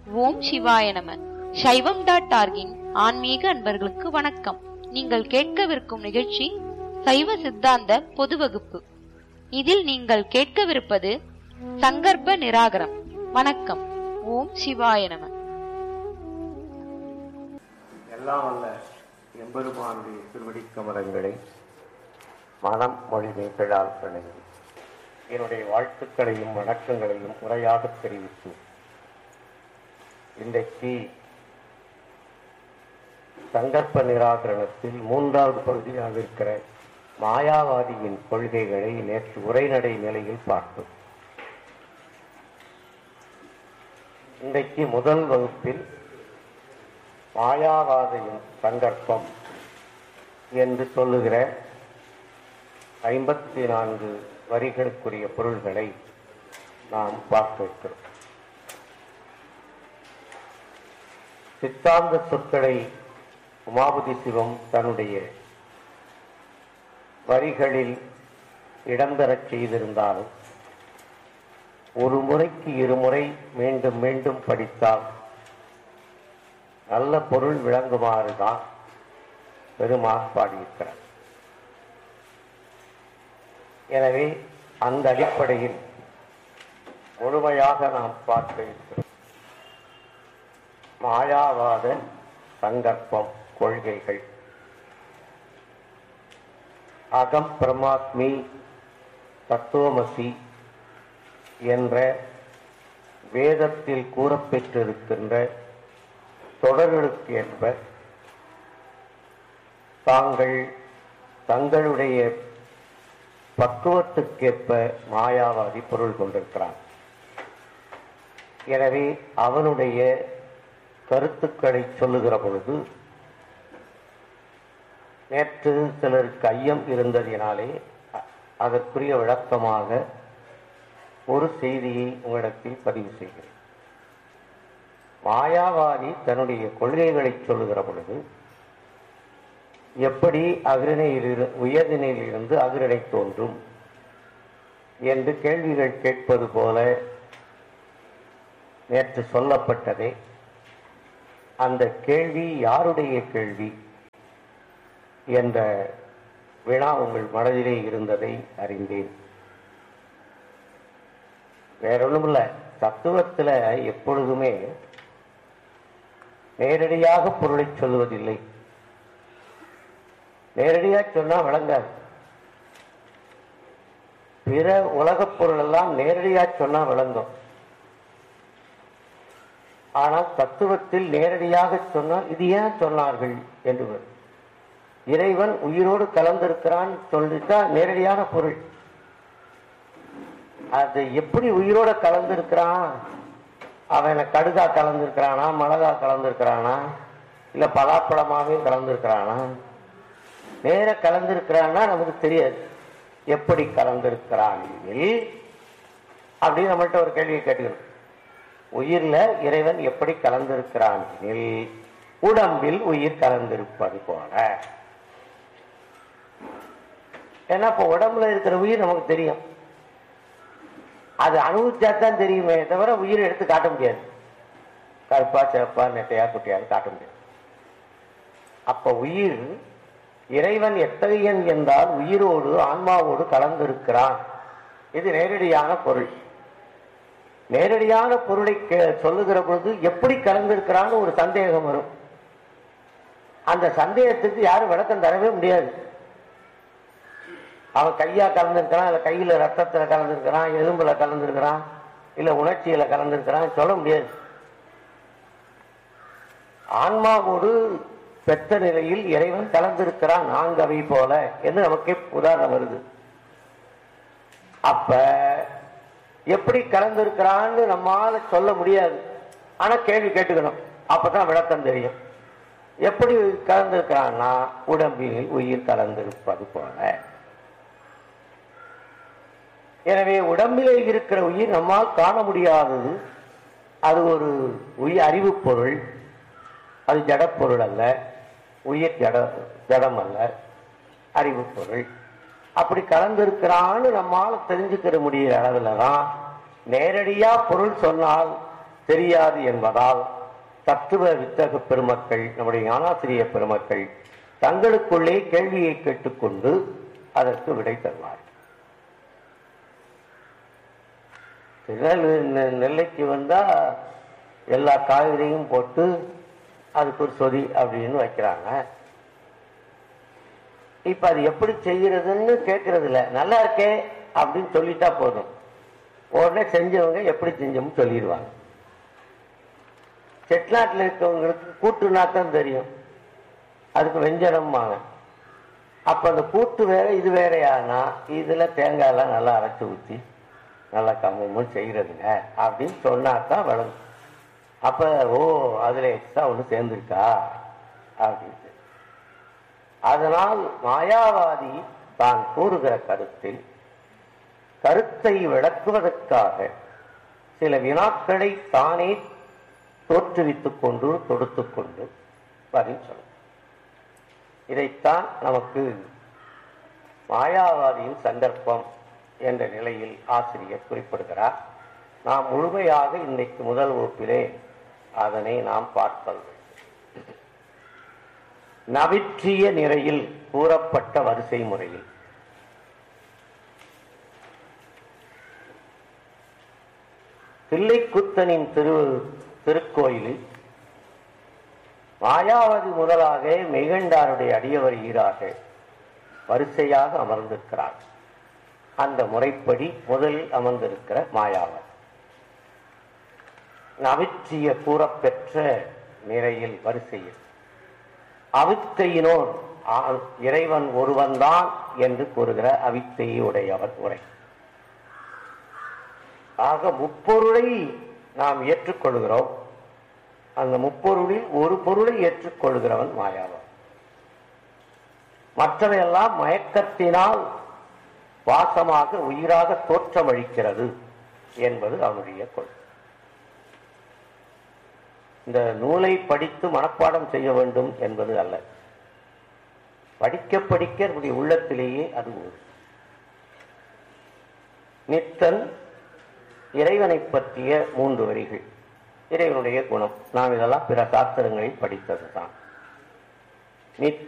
ஓம் சிவாய நம சைவம் டாட் ஆர்கின் ஆன்மீக அன்பர்களுக்கு வணக்கம் நீங்கள் கேட்கவிருக்கும் நிகழ்ச்சி சைவ சித்தாந்த பொது வகுப்பு இதில் நீங்கள் கேட்கவிருப்பது சங்கற்ப நிராகரம் வணக்கம் ஓம் சிவாய நம எல்லாம் வல்ல எம்பெருமானுடைய திருவடி கமலங்களை மனம் மொழி மெய்களால் பிணைந்து என்னுடைய வாழ்த்துக்களையும் வணக்கங்களையும் முறையாக தெரிவித்து இன்றைக்கு சங்கற்ப நிராகரணத்தில் மூன்றாவது பகுதியாக இருக்கிற மாயாவாதியின் கொள்கைகளை நேற்று உரைநடை நிலையில் பார்த்தோம் இன்றைக்கு முதல் வகுப்பில் மாயாவாதையின் சங்கற்பம் என்று சொல்லுகிற ஐம்பத்தி நான்கு வரிகளுக்குரிய பொருள்களை நாம் பார்க்க இருக்கிறோம் சித்தாந்த சொற்களை உமாபதி சிவம் தன்னுடைய வரிகளில் இடம்பெறச் செய்திருந்தாலும் ஒரு முறைக்கு இருமுறை மீண்டும் மீண்டும் படித்தால் நல்ல பொருள் விளங்குமாறு தான் பெருமான் பாடியிருக்கிறார் எனவே அந்த அடிப்படையில் முழுமையாக நாம் பார்க்க இருக்கிறோம் மாயாவாத சங்கற்பம் கொள்கைகள் அகம் பிரமாத்மி தத்துவமசி என்ற வேதத்தில் கூறப்பெற்றிருக்கின்ற தொடர்களுக்கு ஏற்ப தாங்கள் தங்களுடைய பக்குவத்துக்கேற்ப மாயாவாதி பொருள் கொண்டிருக்கிறான் எனவே அவனுடைய கருத்துக்களை சொல்லுகிற பொழுது நேற்று சிலருக்கு ஐயம் இருந்ததினாலே அ- அதற்குரிய விளக்கமாக ஒரு செய்தியை உங்களிடத்தில் பதிவு செய்கிறேன் மாயாவாதி தன்னுடைய கொள்கைகளை சொல்லுகிற பொழுது எப்படி அகிரணையில் உயர்தினையில் இருந்து அகிரணை தோன்றும் என்று கேள்விகள் கேட்பது போல நேற்று சொல்லப்பட்டதே அந்த கேள்வி யாருடைய கேள்வி என்ற வினா உங்கள் மனதிலே இருந்ததை அறிந்தேன் வேறொன்றுமில்ல தத்துவத்தில் எப்பொழுதுமே நேரடியாக பொருளை சொல்லுவதில்லை நேரடியாக சொன்னா விளங்காது பிற உலகப் பொருள் எல்லாம் நேரடியாக சொன்னா விளங்கும் ஆனால் தத்துவத்தில் நேரடியாக சொன்னால் இது ஏன் சொன்னார்கள் என்று வரும். இறைவன் உயிரோடு கலந்திருக்கிறான் சொல்லிட்டா நேரடியான பொருள் அது எப்படி உயிரோட கலந்திருக்கிறான் அவன் கடுகா கலந்திருக்கிறானா மிளகா கலந்திருக்கிறானா இல்ல பலாப்பழமாவே கலந்திருக்கிறானா நேர கலந்திருக்கிறான்னா நமக்கு தெரியாது எப்படி கலந்திருக்கிறான் எனில் அப்படின்னு நம்மள்ட்ட ஒரு கேள்வியை கேட்டுக்கணும் உயிர்ல இறைவன் எப்படி கலந்திருக்கிறான் எனில் உடம்பில் உயிர் கலந்திருப்பது போல ஏன்னா இப்ப உடம்புல இருக்கிற உயிர் நமக்கு தெரியும் அது அனுபவிச்சா தான் தெரியுமே தவிர உயிரை எடுத்து காட்ட முடியாது கருப்பா சிறப்பா நெட்டையா குட்டியான்னு காட்ட முடியாது அப்ப உயிர் இறைவன் எத்தகையன் என்றால் உயிரோடு ஆன்மாவோடு கலந்திருக்கிறான் இது நேரடியான பொருள் நேரடியான பொருளை கே- சொல்லுகிற பொழுது எப்படி கலந்திருக்கிறான்னு ஒரு சந்தேகம் வரும் அந்த சந்தேகத்துக்கு யாரும் விளக்கம் தரவே முடியாது அவன் கையா கலந்துருக்கிறான் இல்ல கையில ரத்தத்துல கலந்துருக்கிறான் எலும்புல கலந்துருக்கிறான் இல்ல உணர்ச்சியில கலந்துருக்கிறான் சொல்ல முடியாது ஆன்மாவோடு பெற்ற நிலையில் இறைவன் கலந்திருக்கிறான் நான்கவை போல என்று நமக்கு உதாரணம் வருது அப்ப எப்படி கலந்திருக்கிறான்னு நம்மால சொல்ல முடியாது ஆனா கேள்வி கேட்டுக்கணும் அப்பதான் விளக்கம் தெரியும் எப்படி கலந்திருக்கிறான்னா உடம்பில் உயிர் கலந்திருப்பது போல எனவே உடம்பிலே இருக்கிற உயிர் நம்மால் காண முடியாதது அது ஒரு உயிர் அறிவு பொருள் அது ஜடப்பொருள் அல்ல உயிர் ஜட ஜடம் அல்ல அறிவு பொருள் அப்படி கலந்திருக்கிறான்னு நம்மால தெரிஞ்சுக்கிற முடியிற அளவுல தான் நேரடியா பொருள் சொன்னால் தெரியாது என்பதால் தத்துவ வித்தக பெருமக்கள் நம்முடைய ஞானாசிரிய பெருமக்கள் தங்களுக்குள்ளே கேள்வியை கேட்டுக்கொண்டு அதற்கு விடை தருவார் திருநெல்வேலி நெ- நெல்லைக்கு வந்தா எல்லா காய்கறியும் போட்டு அதுக்கு ஒரு சொதி அப்படின்னு வைக்கிறாங்க இப்ப அது எப்படி செய்யறதுன்னு கேட்கறது இல்ல நல்லா இருக்கே அப்படின்னு சொல்லிட்டா போதும் உடனே செஞ்சவங்க எப்படி செஞ்சோம்னு சொல்லிடுவாங்க செட்நாட்டில் இருக்கவங்களுக்கு கூட்டுனா தான் தெரியும் அதுக்கு வெஞ்சனம்பாங்க அப்ப அந்த கூட்டு வேற இது வேறையானா இதுல தேங்காய் எல்லாம் நல்லா அரைச்சு ஊத்தி நல்லா கம்மமும் செய்யறதுங்க அப்படின்னு சொன்னாதான் வழங்கும் அப்ப ஓ அதுல எக்ஸ்ட்ரா ஒண்ணு சேர்ந்துருக்கா அப்படின்னு அதனால் மாயாவாதி தான் கூறுகிற கருத்தில் கருத்தை விளக்குவதற்காக சில வினாக்களை தானே தோற்றுவித்துக் கொண்டு தொடுத்துக் கொண்டு பதில் சொல்லும் இதைத்தான் நமக்கு மாயாவாதியின் சந்தர்ப்பம் என்ற நிலையில் ஆசிரியர் குறிப்பிடுகிறார் நாம் முழுமையாக இன்னைக்கு முதல் வகுப்பிலே அதனை நாம் பார்ப்பது நவிற்றிய நிறையில் கூறப்பட்ட வரிசை முறையில் தில்லைக்குத்தனின் திரு திருக்கோயிலில் மாயாவதி முதலாக மெய்கண்டாருடைய அடியவர் ஈராக வரிசையாக அமர்ந்திருக்கிறார் அந்த முறைப்படி முதலில் அமர்ந்திருக்கிற மாயாவதி நவிற்றிய கூறப்பெற்ற நிறையில் வரிசையில் அவித்தையினோர் ஆ- இறைவன் ஒருவன்தான் என்று கூறுகிற அவித்தையை உடையவர் உரை ஆக முப்பொருளை நாம் ஏற்றுக்கொள்கிறோம் அந்த முப்பொருளில் ஒரு பொருளை ஏற்றுக்கொள்கிறவன் மாயாவன் மற்றவையெல்லாம் மயக்கத்தினால் வாசமாக உயிராக தோற்றமளிக்கிறது என்பது அவனுடைய கொள்கை இந்த நூலை படித்து மனப்பாடம் செய்ய வேண்டும் என்பது அல்ல படிக்க படிக்க நம்முடைய உள்ளத்திலேயே அது ஊறும் நித்தன் இறைவனை பற்றிய மூன்று வரிகள் இறைவனுடைய குணம் நாம் இதெல்லாம் பிற சாஸ்திரங்களில் படித்ததுதான் நித்த